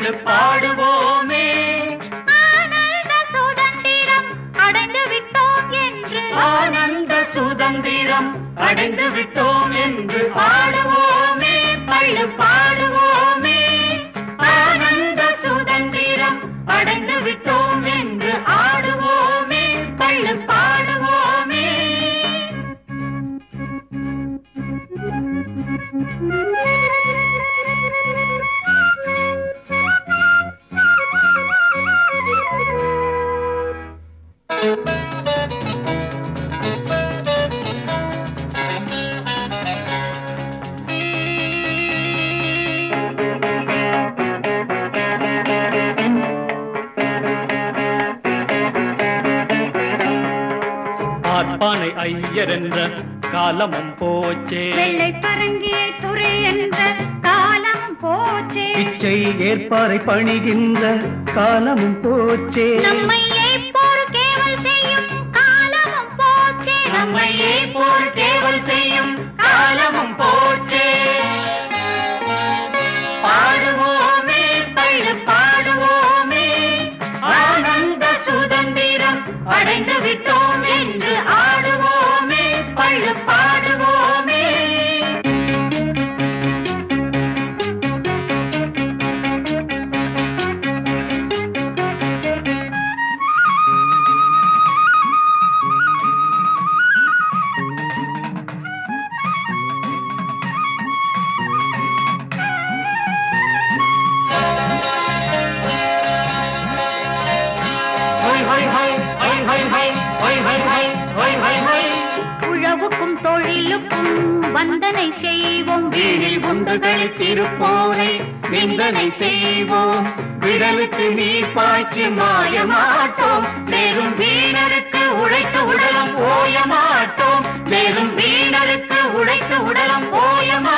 பள்ளு பாடுவோமே ஆனந்த சுதந்திரம் அடைந்து விட்டோம் என்று ஆனந்த சுதந்திரம் அடைந்து விட்டோம் என்று ஆடுவோமே பள்ளு பாடுவோமே ஆனந்த சுதந்திரம் அடைந்து விட்டோம் என்று ஆடுவோமே பள்ளு பாடுவோமே பார்ப்பானை ஐயர் என்ற காலமும் போச்சே வெள்ளை பரங்கியை துறை என்ற காலம் போச்சே பிச்சை ஏற்பாரை பணிகின்ற காலமும் போச்சே நம்மை ஏற்போர் கேவல் செய்யும் காலமும் போச்சே நம்மையே போல் கேவல் செய்யும் காலமும் போச்சே பாடுவோமே பள்ளு பாடுவோமே ஆனந்த சுதந்திரம் அடைந்து விட்டோம் என்று ஆடுவோமே பள்ளு பாடுவோமே ஹொய் ஹொய் ஹொய் ஹொய் ஹொய் ஹொய் ஹொய் ஹொய் ஹொய் ஹொய் ஹொய் ஹொய் உழவுக்கும் தொழிலுக்கும் வந்தனை செய்வோம் வீணில் உண்டுகளில் திருப்போரை நிந்தனை செய்வோம் விடலுக்கு நீர் பாய்ச்சி மாய மாட்டோம் மேலும் வீணருக்கு உழைத்து உடலம் ஓய மாட்டோம் மேலும் வீணருக்கு உழைத்து உடலம் ஓய